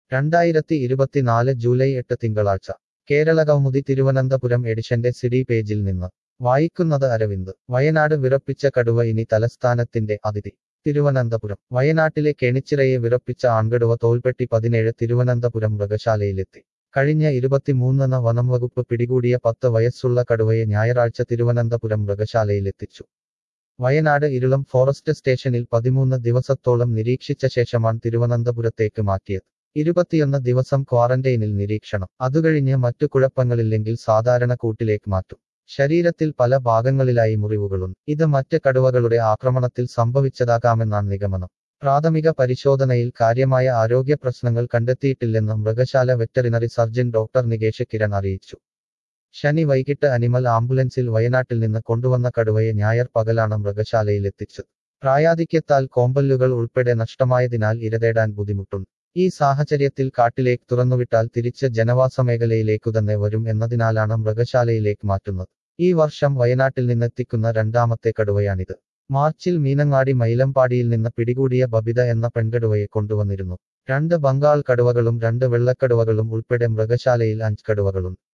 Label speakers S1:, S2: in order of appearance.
S1: രണ്ടായിരത്തി ഇരുപത്തിനാല് ജൂലൈ എട്ട് തിങ്കളാഴ്ച കേരളകൗമുദി തിരുവനന്തപുരം എഡിഷന്റെ സിഡി പേജിൽ നിന്ന് വായിക്കുന്നത് അരവിന്ദ് വയനാട് വിറപ്പിച്ച കടുവ ഇനി തലസ്ഥാനത്തിന്റെ അതിഥി തിരുവനന്തപുരം വയനാട്ടിലെ കെണിച്ചിറയെ വിറപ്പിച്ച ആൺകടുവ തോൽപ്പെട്ടി പതിനേഴ് തിരുവനന്തപുരം മൃഗശാലയിലെത്തി കഴിഞ്ഞ ഇരുപത്തിമൂന്നിന് വനംവകുപ്പ് പിടികൂടിയ പത്ത് വയസ്സുള്ള കടുവയെ ഞായറാഴ്ച തിരുവനന്തപുരം മൃഗശാലയിലെത്തിച്ചു വയനാട് ഇരുളം ഫോറസ്റ്റ് സ്റ്റേഷനിൽ പതിമൂന്ന് ദിവസത്തോളം നിരീക്ഷിച്ച ശേഷമാണ് തിരുവനന്തപുരത്തേക്ക് മാറ്റിയത് ഇരുപത്തിയൊന്ന് ദിവസം ക്വാറന്റൈനിൽ നിരീക്ഷണം അതുകഴിഞ്ഞ് മറ്റു കുഴപ്പങ്ങളില്ലെങ്കിൽ സാധാരണ കൂട്ടിലേക്ക് മാറ്റും ശരീരത്തിൽ പല ഭാഗങ്ങളിലായി മുറിവുകളുണ്ട് ഇത് മറ്റ് കടുവകളുടെ ആക്രമണത്തിൽ സംഭവിച്ചതാകാമെന്നാണ് നിഗമനം പ്രാഥമിക പരിശോധനയിൽ കാര്യമായ ആരോഗ്യ പ്രശ്നങ്ങൾ കണ്ടെത്തിയിട്ടില്ലെന്ന് മൃഗശാല veterinary surgeon doctor Nikesh Kiran അറിയിച്ചു ശനി വൈകിട്ട് അനിമൽ ആംബുലൻസിൽ വയനാട്ടിൽ നിന്ന് കൊണ്ടുവന്ന കടുവയെ ഞായർ പകലാണ് മൃഗശാലയിലെത്തിച്ചത് പ്രായാധിക്യത്താൽ കോമ്പല്ലുകൾ ഉൾപ്പെടെ നഷ്ടമായതിനാൽ ഇരതേടാൻ ബുദ്ധിമുട്ടുണ്ട് ഈ സാഹചര്യത്തിൽ കാട്ടിലേക്ക് തുറന്നുവിട്ടാൽ തിരിച്ച് ജനവാസ മേഖലയിലേക്കു തന്നെ വരും എന്നതിനാലാണ് മൃഗശാലയിലേക്ക് മാറ്റുന്നത് ഈ വർഷം വയനാട്ടിൽ നിന്നെത്തിക്കുന്ന രണ്ടാമത്തെ കടുവയാണിത് മാർച്ചിൽ മീനങ്ങാടി മൈലമ്പാടിയിൽ നിന്ന് പിടികൂടിയ ബബിത എന്ന പെൺകടുവയെ കൊണ്ടുവന്നിരുന്നു രണ്ട് ബംഗാൾ കടുവകളും രണ്ട് വെള്ളക്കടുവകളും ഉൾപ്പെടെ മൃഗശാലയിൽ അഞ്ച് കടുവകളുണ്ട്